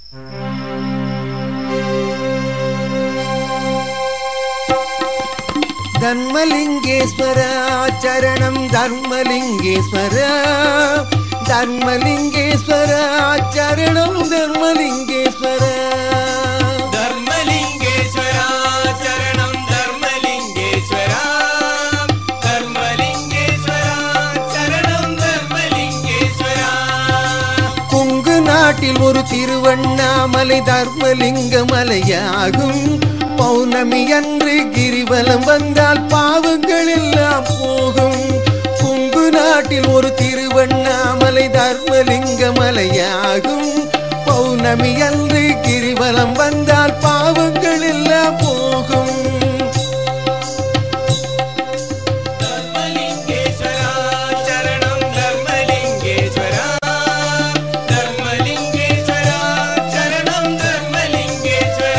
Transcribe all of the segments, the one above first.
தர்மலிங்கேஸ்வர சரணம் தர்மலிங்கேஸ்வர தர்மலிங்கேஸ்வர சரணம் தர்மலிங்கேஸ்வர ധർമ്മലിംഗേശ്വര ചരണം ധർമ്മലിംഗേശ്വര ധർമ്മലിംഗേശ്വര ചരണം ധർമ്മലിംഗേശ്വര கொங்கு நாட்டில் ஒரு திருவண்ணாமலை தர்மலிங்க மலையாகும் பௌர்ணமி அன்று கிரிவலம் வந்தால் பாவங்கள் எல்லாம் போகும் கொங்கு நாட்டில் ஒரு திருவண்ணாமலை தர்மலிங்க மலையாகும் பௌர்ணமி அன்று கிரிவலம் வந்தால் பாவங்கள் எல்லாம் போகும் ധർമ്മലിംഗേശ്വര ചരണം ധർമ്മലിംഗേശ്വര ധർമ്മലിംഗേശ്വര ചരണം ധർമ്മലിംഗേശ്വര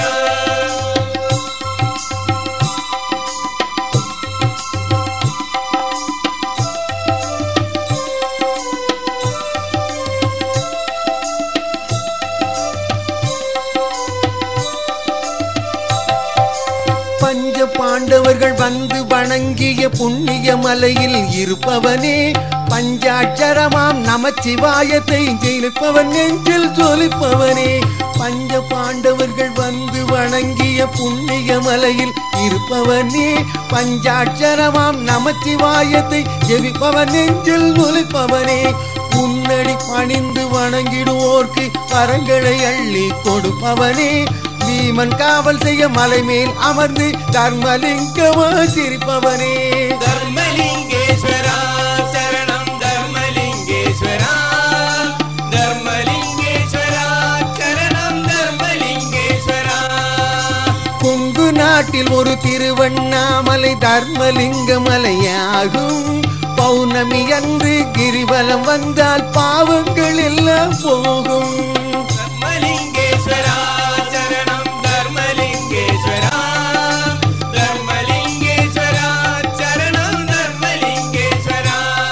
பஞ்ச பாண்டவர்கள் வந்து வணங்கிய புண்ணிய மலையில் இருப்பவனே பஞ்சாட்சரமாம் நமச்சிவாயத்தை ஜெயிப்பவன் நெஞ்சில் சொலிப்பவனே பஞ்ச பாண்டவர்கள் வந்து வணங்கிய புண்ணிய மலையில் இருப்பவனே பஞ்சாட்சரமாம் நமச்சிவாயத்தை ஜெபிப்பவன் நெஞ்சில் ஒலிப்பவனே உன்னடி பணிந்து வணங்கிடுவோர்க்கு வரங்களை அள்ளி கொடுப்பவனே பீமன் காவல் செய்ய மலை மேல் அமர்ந்து தர்மலிங்கமா சிரிப்பவனே ധർമ്മലിംഗേശ്വര ചരണം ധർമ്മലിംഗേശ്വര ധർമ്മലിംഗേശ്വര ചരണം ധർമ്മലിംഗേശ്വര கொங்கு நாட்டில் ஒரு திருவண்ணாமலை தர்மலிங்க மலையாகும் பௌர்ணமி அன்று கிரிவலம் வந்தால் பாவங்கள் எல்லாம் போகும் ധർമ്മലിംഗേശ്വര ചരണം ധർമ്മലിംഗേശ്വര ധർമ്മലിംഗേശ്വര ചരണം ധർമ്മലിംഗേശ്വര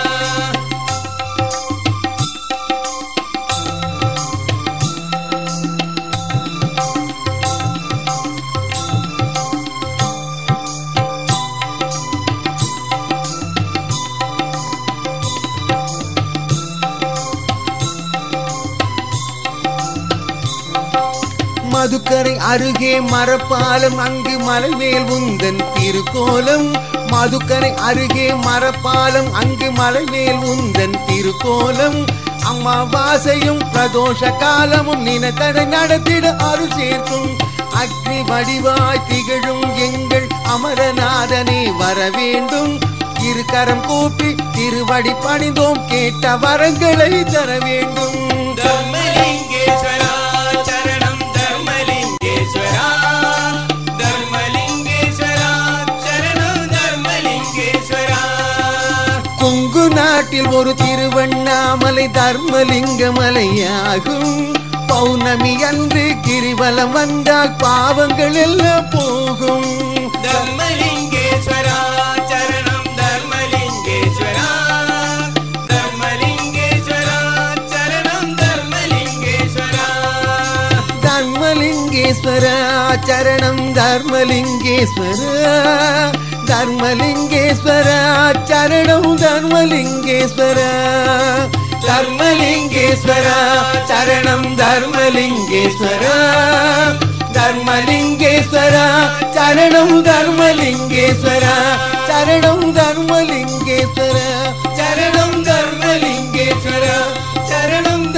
மதுக்கரை அருகே மரப்பாலம் அங்கு மலை மேல் உந்தன் திருக்கோலம் மதுக்கரை அருகே மரப்பாலம் அங்கு மலை மேல் உந்தன் திருக்கோலம் அம்மாவாசையும் பிரதோஷ காலமும் நினைத்ததை நடத்திட அருள் சேர்க்கும் அக்னி வடிவாய் திகழும் எங்கள் அமரநாதனே வர வேண்டும் இருக்கரம் கூப்பி திருவடி பணிந்தோம் கேட்ட வரங்களை தர வேண்டும் ധർമ്മലിംഗേശ്വര ചരണം ധർമ്മലിംഗേശ്വര ധർമ്മലിംഗേശ്വര ചരണം ധർമ്മലിംഗേശ്വര கொங்கு நாட்டில் ஒரு திருவண்ணாமலை தர்மலிங்க மலையாகும் பௌர்ணமி அன்று கிரிவலம் வந்தால் பாவங்கள் எல்லாம் போகும் ധർമ്മലിംഗേശ്വര ചരണം ധർമ്മലിംഗേശ്വര ധർമ്മലിംഗേശ്വര ചരണം ധർമ്മലിംഗേശ്വര தர்மலிங்கேஸ்வர சரணம் தர்மலிங்கேஸ்வர தர்மலிங்கேஸ்வர சரணம் தர்மலிங்கேஸ்வர தர்மலிங்கேஸ்வர சரணம் தர்மலிங்கேஸ்வர தர்மலிங்கேஸ்வர சரணம் தர்மலிங்கேஸ்வர சரணம் தர்மலிங்கேஸ்வர சரணம் தர்மலிங்கேஸ்வர சரணம்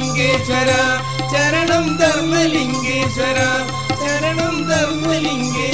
தர்மலிங்கேஸ்வர சரணம் தர்மலிங்கேஸ்வர சரணம் தர்மலிங்கேஸ்வர